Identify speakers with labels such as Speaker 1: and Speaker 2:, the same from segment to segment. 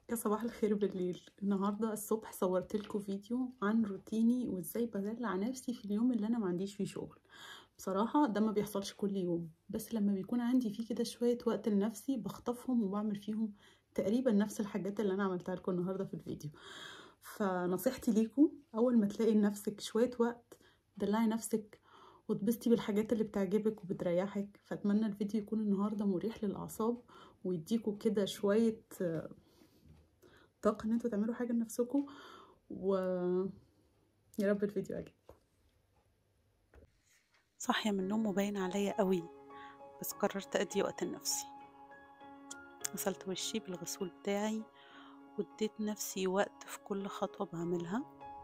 Speaker 1: يا صباح الخير بالليل النهاردة الصبح صورت لكم فيديو عن روتيني وازاي بدلع نفسي في اليوم اللي انا ما عنديش فيه شغل بصراحة ده ما بيحصلش كل يوم بس لما بيكون عندي فيه كده شوية وقت لنفسي بخطفهم وبعمل فيهم تقريبا نفس الحاجات اللي انا عملتها لكم النهاردة في الفيديو فنصيحتي ليكم اول ما تلاقي لنفسك شوية وقت دلعي نفسك وتبسطي بالحاجات اللي بتعجبك وبتريحك فاتمنى الفيديو يكون النهارده مريح للاعصاب ويديكوا كده شويه طاقه ان انتوا تعملوا حاجه لنفسكم و يا رب الفيديو يعجبكم
Speaker 2: صاحية من النوم وباين عليا قوي بس قررت أدي وقت لنفسي غسلت وشي بالغسول بتاعي واديت نفسي وقت في كل خطوة بعملها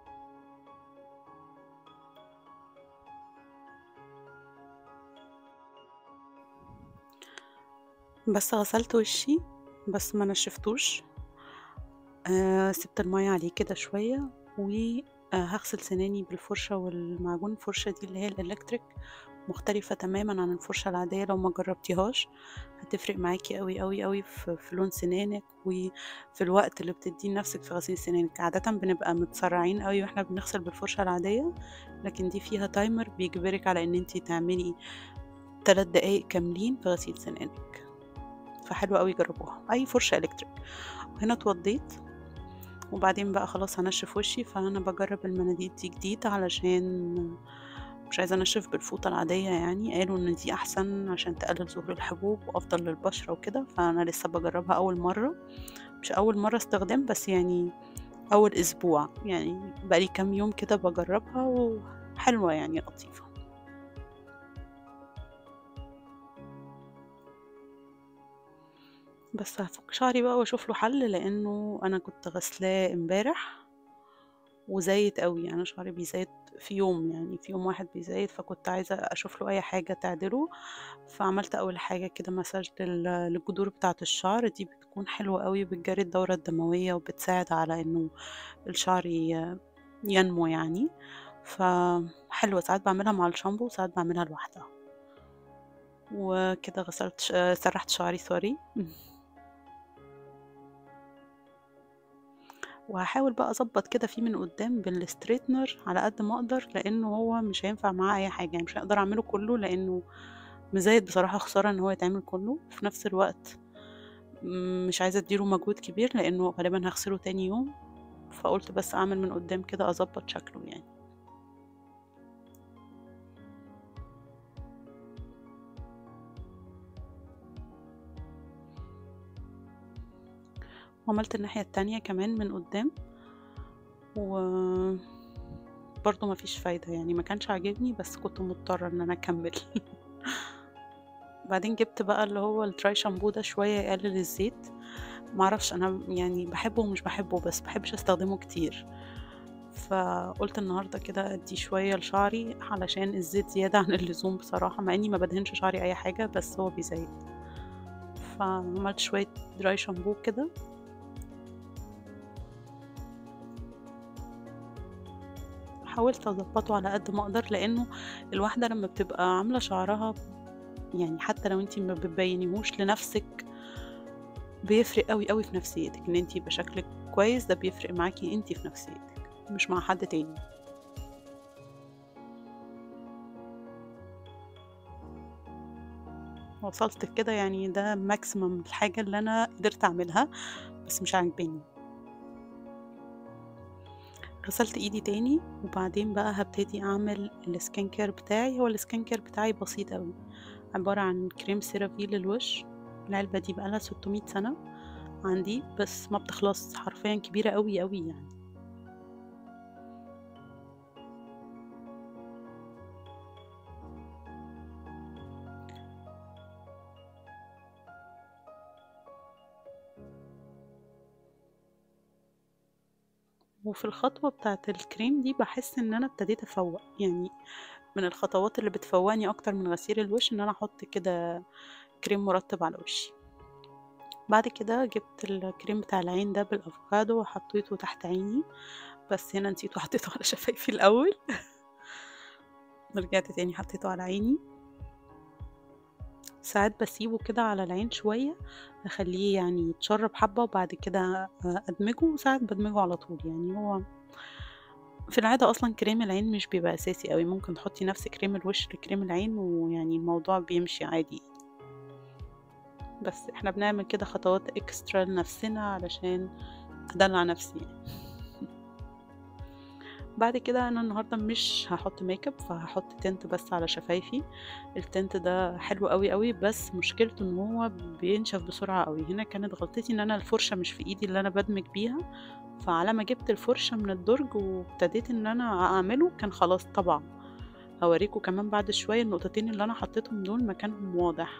Speaker 2: بس غسلت وشي بس ما نشفتوش آه سبت المية عليه كده شوية وهغسل سناني بالفرشة والمعجون الفرشة دي اللي هي الإلكتريك مختلفة تماما عن الفرشة العادية لو ما جربتيهاش هتفرق معاكي قوي قوي قوي في, في لون سنانك وفي الوقت اللي بتديه لنفسك في غسيل سنانك عادة بنبقى متسرعين قوي واحنا بنغسل بالفرشة العادية لكن دي فيها تايمر بيجبرك على ان انتي تعملي تلات دقايق كاملين في غسيل سنانك فحلوة قوي جربوها اي فرشة الكتريك وهنا اتوضيت وبعدين بقى خلاص هنشف وشي فانا بجرب المناديل دي جديد علشان مش عايزه انشف بالفوطه العاديه يعني قالوا ان دي احسن عشان تقلل ظهور الحبوب وافضل للبشره وكده فانا لسه بجربها اول مره مش اول مره استخدام بس يعني اول اسبوع يعني بقالي كام يوم كده بجربها وحلوه يعني لطيفه بس هفك شعري بقى واشوف له حل لانه انا كنت غسلاه امبارح وزايد قوي انا شعري بيزايد في يوم يعني في يوم واحد بيزايد فكنت عايزه اشوف له اي حاجه تعدله فعملت اول حاجه كده مساج للجذور بتاعه الشعر دي بتكون حلوه قوي بتجري الدوره الدمويه وبتساعد على انه الشعر ينمو يعني فحلوه ساعات بعملها مع الشامبو وساعات بعملها لوحدها وكده غسلت سرحت شعري سوري وهحاول بقى اظبط كده فيه من قدام بالستريتنر على قد ما اقدر لانه هو مش هينفع معاه اي حاجه يعني مش هقدر اعمله كله لانه مزايد بصراحه خساره ان هو يتعمل كله في نفس الوقت مش عايزه اديله مجهود كبير لانه غالبا هغسله تاني يوم فقلت بس اعمل من قدام كده اظبط شكله يعني وعملت الناحية التانية كمان من قدام و برضه مفيش فايدة يعني ما كانش عاجبني بس كنت مضطرة ان انا اكمل بعدين جبت بقى اللي هو التراي شامبو ده شوية يقلل الزيت معرفش انا يعني بحبه ومش بحبه بس بحبش استخدمه كتير فقلت النهاردة كده ادي شوية لشعري علشان الزيت زيادة عن اللزوم بصراحة مع اني ما بدهنش شعري اي حاجة بس هو بيزيد فعملت شوية دراي شامبو كده حاولت اظبطه على قد ما اقدر لانه الواحده لما بتبقى عامله شعرها يعني حتى لو انتي ما بتبينيهوش لنفسك بيفرق قوي قوي في نفسيتك ان انتي يبقى شكلك كويس ده بيفرق معاكي انتي في نفسيتك مش مع حد تاني وصلت كده يعني ده ماكسيمم الحاجه اللي انا قدرت اعملها بس مش عاجباني غسلت ايدي تاني وبعدين بقى هبتدي اعمل السكين كير بتاعي هو السكين كير بتاعي بسيط قوي عبارة عن كريم سيرافيل للوش العلبة دي بقالها 600 سنة عندي بس ما بتخلص حرفيا كبيرة قوي قوي يعني وفي الخطوة بتاعة الكريم دي بحس ان انا ابتديت افوق يعني من الخطوات اللي بتفوقني اكتر من غسيل الوش ان انا احط كده كريم مرطب على وشي بعد كده جبت الكريم بتاع العين ده بالافوكادو وحطيته تحت عيني بس هنا نسيت وحطيته على شفايفي الاول رجعت تاني حطيته على عيني ساعات باسيبه كده على العين شوية أخليه يعني يتشرب حبة وبعد كده أدمجه وساعات بدمجه على طول يعني هو في العادة أصلا كريم العين مش بيبقى أساسي أوي ممكن تحطي نفس كريم الوش لكريم العين ويعني الموضوع بيمشي عادي بس احنا بنعمل كده خطوات اكسترا لنفسنا علشان أدلع نفسي يعني. بعد كده انا النهارده مش هحط ميك اب فهحط تنت بس على شفايفي التنت ده حلو قوي قوي بس مشكلته ان هو بينشف بسرعه قوي هنا كانت غلطتي ان انا الفرشه مش في ايدي اللي انا بدمج بيها فعلى ما جبت الفرشه من الدرج وابتديت ان انا اعمله كان خلاص طبعا هوريكم كمان بعد شويه النقطتين اللي انا حطيتهم دول مكانهم واضح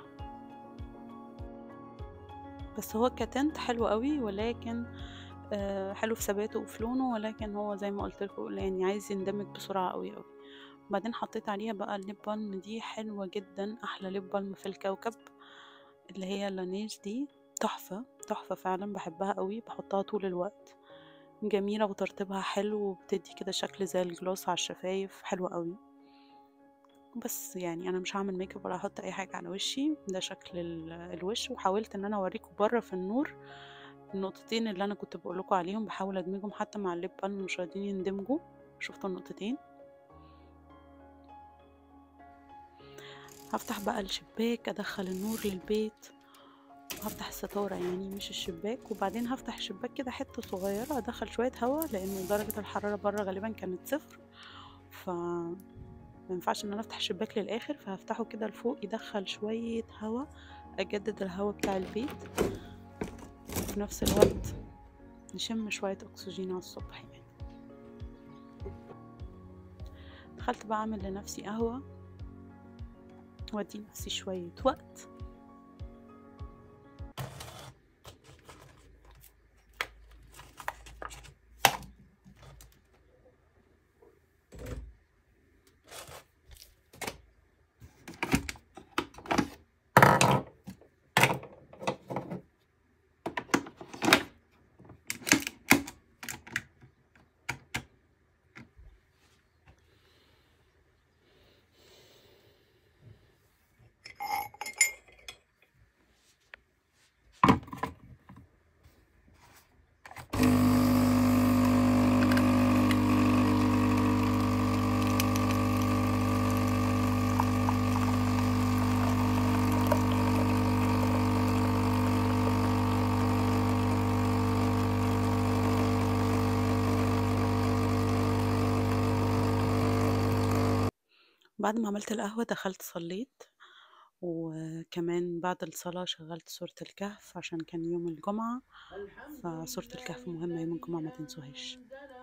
Speaker 2: بس هو كتنت حلو قوي ولكن آه، حلو في ثباته وفي لونه ولكن هو زي ما قلت لكم يعني عايز يندمج بسرعه قوي قوي بعدين حطيت عليها بقى الليب بالم دي حلوه جدا احلى ليب بالم في الكوكب اللي هي لانيج دي تحفه تحفه فعلا بحبها قوي بحطها طول الوقت جميله وترطيبها حلو وبتدي كده شكل زي الجلوس على الشفايف حلوه قوي بس يعني انا مش هعمل ميك اب ولا هحط اي حاجه على وشي ده شكل الوش وحاولت ان انا اوريكم بره في النور النقطتين اللي انا كنت بقول لكم عليهم بحاول ادمجهم حتى مع الليب بالم مش راضيين يندمجوا شفتوا النقطتين هفتح بقى الشباك ادخل النور للبيت هفتح الستارة يعني مش الشباك وبعدين هفتح الشباك كده حتة صغيرة ادخل شوية هوا لان درجة الحرارة بره غالبا كانت صفر ف مينفعش ان انا افتح الشباك للاخر فهفتحه كده لفوق يدخل شوية هوا اجدد الهوا بتاع البيت وفي نفس الوقت نشم شوية أكسجين على الصبح يعني دخلت بقى أعمل لنفسي قهوة وأدي نفسي شوية وقت بعد ما عملت القهوة دخلت صليت وكمان بعد الصلاة شغلت سورة الكهف عشان كان يوم الجمعة فسورة الكهف مهمة يوم الجمعة ما تنسوهاش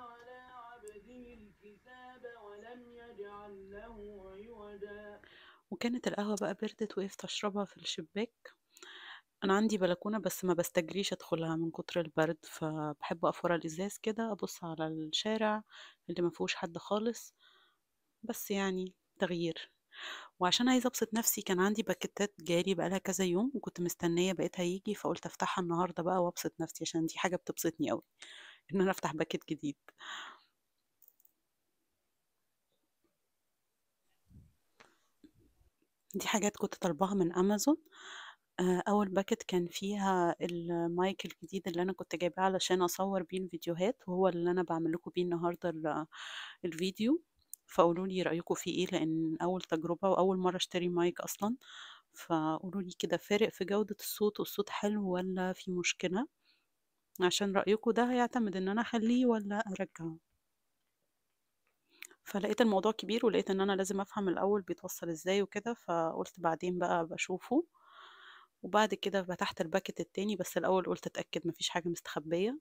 Speaker 2: وكانت القهوة بقى بردت وقفت أشربها في الشباك أنا عندي بلكونة بس ما بستجريش أدخلها من كتر البرد فبحب أقف ورا الإزاز كده أبص على الشارع اللي ما فيهوش حد خالص بس يعني تغيير وعشان عايزة أبسط نفسي كان عندي باكيتات جايلي بقالها كذا يوم وكنت مستنية بقيتها يجي فقلت أفتحها النهاردة بقى وأبسط نفسي عشان دي حاجة بتبسطني أوي إن أنا أفتح باكيت جديد دي حاجات كنت طالباها من أمازون آه، أول باكت كان فيها المايك الجديد اللي أنا كنت جايباه علشان أصور بيه الفيديوهات وهو اللي أنا بعمل لكم بيه النهاردة الفيديو فقولوا لي رأيكم فيه ايه لأن أول تجربة وأول مرة اشتري مايك أصلا فقولوا لي كده فارق في جودة الصوت والصوت حلو ولا في مشكلة عشان رأيكم ده هيعتمد ان انا اخليه ولا ارجعه فلقيت الموضوع كبير ولقيت ان انا لازم افهم الاول بيتوصل ازاي وكده فقلت بعدين بقى بشوفه وبعد كده فتحت الباكت التاني بس الاول قلت اتاكد مفيش حاجه مستخبيه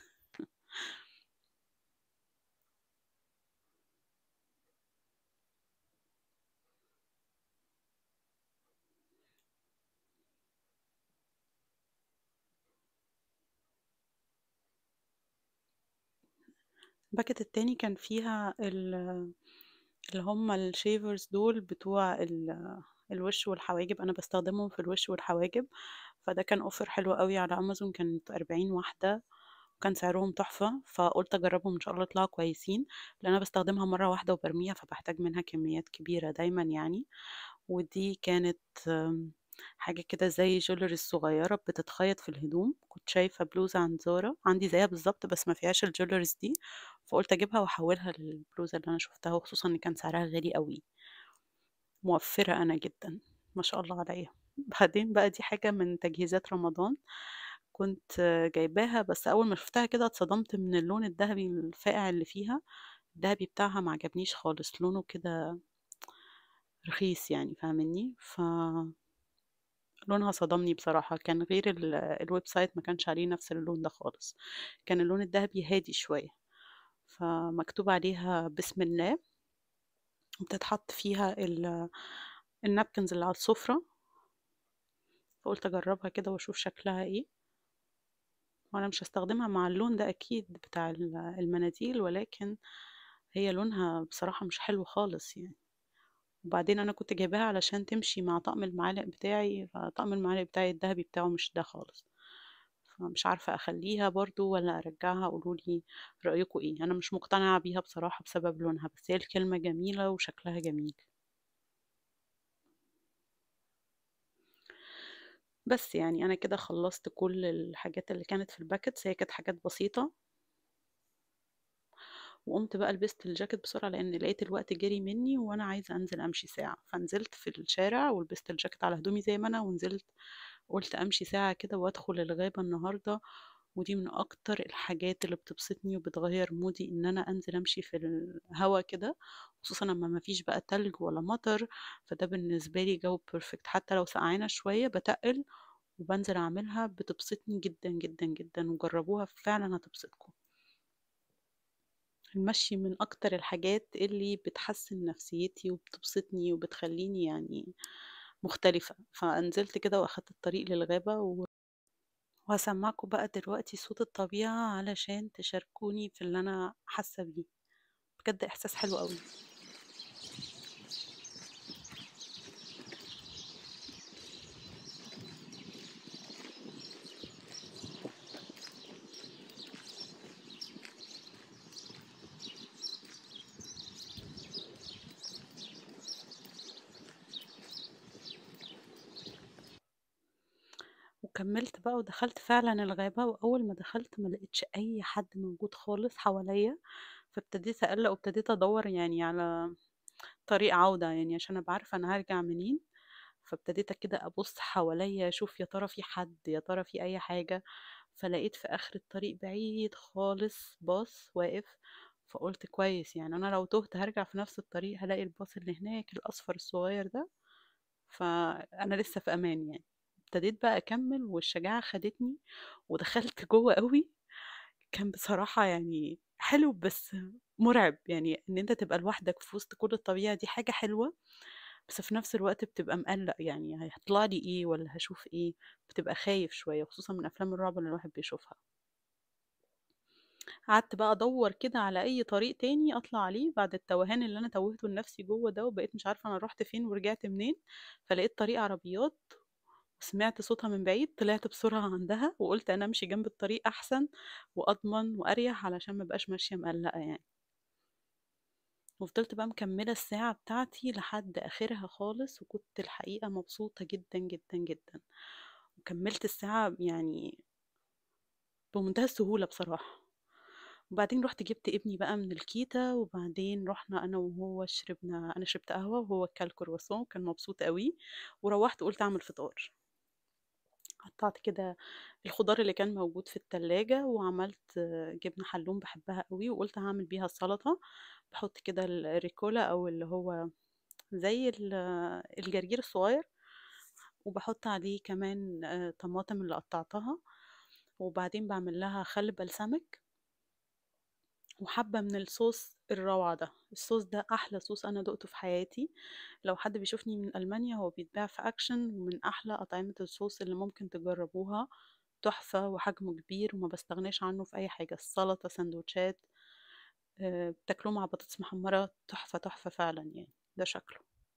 Speaker 2: الباكت التاني كان فيها ال- اللي هم الشيفرز دول بتوع ال- الوش والحواجب انا بستخدمهم في الوش والحواجب فده كان اوفر حلو قوي على امازون كانت 40 واحدة وكان سعرهم تحفة فقلت اجربهم ان شاء الله يطلعوا كويسين لان انا بستخدمها مرة واحدة وبرميها فبحتاج منها كميات كبيرة دايما يعني ودي كانت حاجة كده زي جولري الصغيرة بتتخيط في الهدوم كنت شايفة بلوزة عند زارا عندي زيها بالظبط بس ما فيهاش الجولريز دي فقلت اجيبها واحولها للبلوزة اللي انا شفتها وخصوصا ان كان سعرها غالي قوي موفرة انا جدا ما شاء الله عليا بعدين بقى دي حاجة من تجهيزات رمضان كنت جايباها بس اول ما شفتها كده اتصدمت من اللون الذهبي الفاقع اللي فيها الذهبي بتاعها ما عجبنيش خالص لونه كده رخيص يعني فاهمني ف لونها صدمني بصراحة كان غير ال- الويب سايت ما كانش عليه نفس اللون ده خالص كان اللون الذهبي هادي شوية فمكتوب عليها بسم الله بتتحط فيها ال- النابكنز اللي على السفرة فقلت اجربها كده واشوف شكلها ايه وانا مش هستخدمها مع اللون ده اكيد بتاع ال- المناديل ولكن هي لونها بصراحة مش حلو خالص يعني وبعدين انا كنت جايباها علشان تمشي مع طقم المعالق بتاعي فطقم المعالق بتاعي الذهبي بتاعه مش ده خالص فمش عارفة اخليها برضو ولا ارجعها قولولي رأيكم ايه انا مش مقتنعة بيها بصراحة بسبب لونها بس هي الكلمة جميلة وشكلها جميل بس يعني انا كده خلصت كل الحاجات اللي كانت في الباكتس هي كانت حاجات بسيطة وقمت بقى لبست الجاكيت بسرعة لأن لقيت الوقت جري مني وأنا عايزة أنزل أمشي ساعة فنزلت في الشارع ولبست الجاكيت على هدومي زي ما أنا ونزلت قلت أمشي ساعة كده وأدخل الغابة النهاردة ودي من أكتر الحاجات اللي بتبسطني وبتغير مودي إن أنا أنزل أمشي في الهوا كده خصوصا لما مفيش بقى تلج ولا مطر فده بالنسبة لي جو بيرفكت حتى لو سقعانة شوية بتقل وبنزل أعملها بتبسطني جدا جدا جدا وجربوها فعلا هتبسطكم المشي من أكتر الحاجات اللي بتحسن نفسيتي وبتبسطني وبتخليني يعني مختلفة فنزلت كده وأخدت الطريق للغابة و... وهسمعكم بقى دلوقتي صوت الطبيعة علشان تشاركوني في اللي أنا حاسة بيه بجد إحساس حلو قوي وكملت بقى ودخلت فعلا الغابة وأول ما دخلت ما لقيتش أي حد موجود خالص حواليا فابتديت أقلق وابتديت أدور يعني على طريق عودة يعني عشان أبقى عارفة أنا هرجع منين فابتديت كده أبص حواليا أشوف يا ترى في حد يا ترى في أي حاجة فلقيت في آخر الطريق بعيد خالص باص واقف فقلت كويس يعني أنا لو تهت هرجع في نفس الطريق هلاقي الباص اللي هناك الأصفر الصغير ده فأنا لسه في أمان يعني ابتديت بقى أكمل والشجاعة خدتني ودخلت جوه قوي كان بصراحة يعني حلو بس مرعب يعني ان انت تبقى لوحدك في وسط كل الطبيعة دي حاجة حلوة بس في نفس الوقت بتبقى مقلق يعني هيطلع لي ايه ولا هشوف ايه بتبقى خايف شوية خصوصا من افلام الرعب اللي الواحد بيشوفها قعدت بقى ادور كده على اي طريق تاني اطلع عليه بعد التوهان اللي انا توهته لنفسي جوه ده وبقيت مش عارفة انا رحت فين ورجعت منين فلقيت طريق عربيات وسمعت صوتها من بعيد طلعت بسرعة عندها وقلت أنا أمشي جنب الطريق أحسن وأضمن وأريح علشان ما بقاش ماشية مقلقة يعني وفضلت بقى مكملة الساعة بتاعتي لحد آخرها خالص وكنت الحقيقة مبسوطة جدا جدا جدا وكملت الساعة يعني بمنتهى السهولة بصراحة وبعدين رحت جبت ابني بقى من الكيتا وبعدين رحنا انا وهو شربنا انا شربت قهوه وهو كل كرواسون كان مبسوط قوي وروحت قلت اعمل فطار قطعت كده الخضار اللي كان موجود في التلاجة وعملت جبنة حلوم بحبها قوي وقلت هعمل بيها السلطة بحط كده الريكولا او اللي هو زي ال- الجرجير الصغير وبحط عليه كمان آه، طماطم اللي قطعتها وبعدين بعمل لها خل بلسمك وحبة من الصوص الروعة ده الصوص ده أحلى صوص أنا دقته في حياتي لو حد بيشوفني من ألمانيا هو بيتباع في أكشن ومن أحلى أطعمة الصوص اللي ممكن تجربوها تحفة وحجمه كبير وما بستغناش عنه في أي حاجة السلطة سندوتشات آه، بتاكلوه مع بطاطس محمرة تحفة تحفة فعلا يعني ده شكله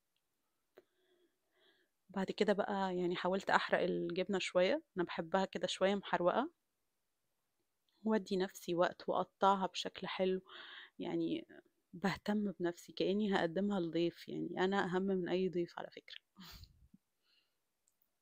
Speaker 2: بعد كده بقى يعني حاولت أحرق الجبنة شوية أنا بحبها كده شوية محروقة وأدي نفسي وقت وأقطعها بشكل حلو يعني باهتم بنفسي كأني هقدمها لضيف يعني أنا أهم من أي ضيف على فكرة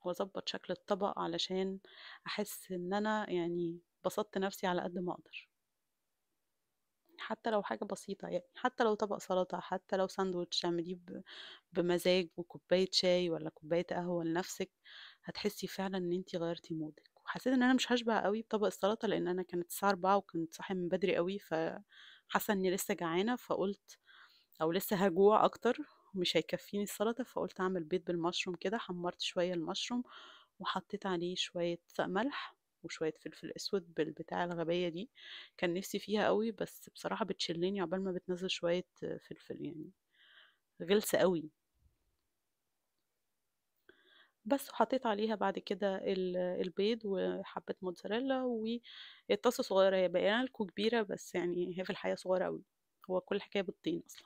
Speaker 2: وأضبّط شكل الطبق علشان أحس إن أنا يعني بسطت نفسي على قد ما أقدر. حتى لو حاجة بسيطة يعني، حتى لو طبق سلطة، حتى لو ساندويتش اعمليه ب بمزاج وكوباية شاي والّا كوباية قهوة لنفسِك، هتحسي فعلًا إن أنتِ غيّرتِ مودِك. وحسيت إن أنا مش هاشبع أوي بطبق السلطة، لإن أنا كانت الساعة 16:00 وكنت صاحية من بدري أوي، فحاسة إني لسه جعانة، فقُلت أو لسه هاجوع أكتر ومش هيكفّيني السلطة، فقُلت أعمل بيض بالمشروم كده، حمّرت شوية المشروم وحطيت عليه شوية ملح وشوية فلفل أسود بالبتاعة الغبية دي، كان نِفْسي فيها أوي، بس بصراحة بتشلِّني عقبال ما بتنزّل شوية فلفل يعني، غِلسة أوي. بس وحطيت عليها بعد كده ال البيض وحبّة موتزاريلا وهي طاسة صغيرة، هي باينة لكم كبيرة، بس يعني هي في الحقيقة صغيرة أوي، هو كل الحكاية بيضتين أصلًا.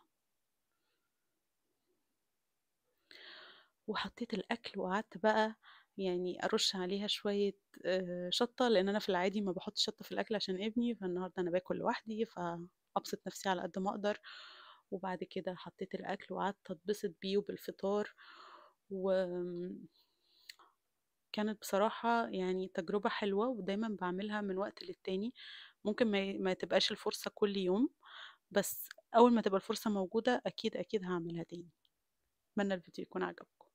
Speaker 2: وحطيت الأكل وقعدت بقى يعني أرُش عليها شوية آآ شطة، لإن أنا في العادي ما باحطش شطة في الأكل عشان ابني، فالنهارده أنا باكل لوحدي، فأبسط نفسي على قد ما أقدر. وبعد كده حطيت الأكل وقعدت أتبسط بيه وبالفطار، وآمم كانت بصراحة يعني تجربة حلوة ودايمًا باعملها من وقت للتاني، ممكن ما ي ما تبقاش الفرصة كل يوم، بس أول ما تبقى الفرصة موجودة أكيد، أكيد هاعملها تاني. أتمنى الفيديو يكون عجبكم.